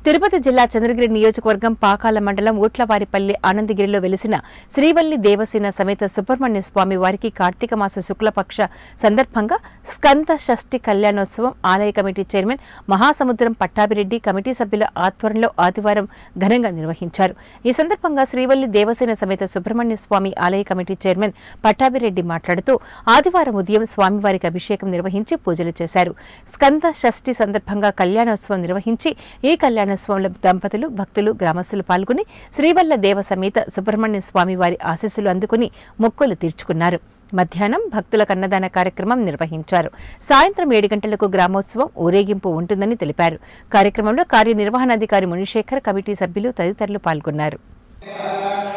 తిరుపతి జిల్లా చంద్రగిరి నియోజకవర్గం పాకాల మండలం ఊట్లవారిపల్లి ఆనందగిరిలో వెలిసిన శ్రీవల్లి దేవసేన సమేత సుబ్రహ్మణ్య స్వామి వారికి కార్తీక మాస శుక్లపక్ష సందర్భంగా స్కంద షష్ఠి కళ్యాణోత్సవం ఆలయ కమిటీ చైర్మన్ మహాసముద్రం పట్టాభిరెడ్డి కమిటీ సభ్యుల ఆధ్వర్యంలో ఆదివారం ఘనంగా నిర్వహించారు ఈ సందర్భంగా శ్రీవల్లి దేవసేన సమేత సుబ్రహ్మణ్య స్వామి ఆలయ కమిటీ చైర్మన్ పట్టాభిరెడ్డి మాట్లాడుతూ ఆదివారం ఉదయం స్వామివారికి అభిషేకం నిర్వహించి పూజలు చేశారు స్కంద షష్ఠి సందర్భంగా కళ్యాణోత్సవం నిర్వహించి ఈ కళ్యాణోత్సవంలో దంపతులు భక్తులు గ్రామస్తులు పాల్గొని శ్రీవల్ల దేవ సమేత సుబ్రహ్మణ్య స్వామి వారి ఆశీస్సులు అందుకుని మొక్కులు తీర్చుకున్నారు మధ్యాహ్నం భక్తుల అన్నదాన కార్యక్రమం నిర్వహించారు సాయంత్రం ఏడు గంటలకు గ్రామోత్సవం ఊరేగింపు ఉంటుందని తెలిపారు కార్యక్రమంలో కార్యనిర్వహణాధికారి మునిశేఖర్ కమిటీ సభ్యులు తదితరులు పాల్గొన్నారు శ్రీ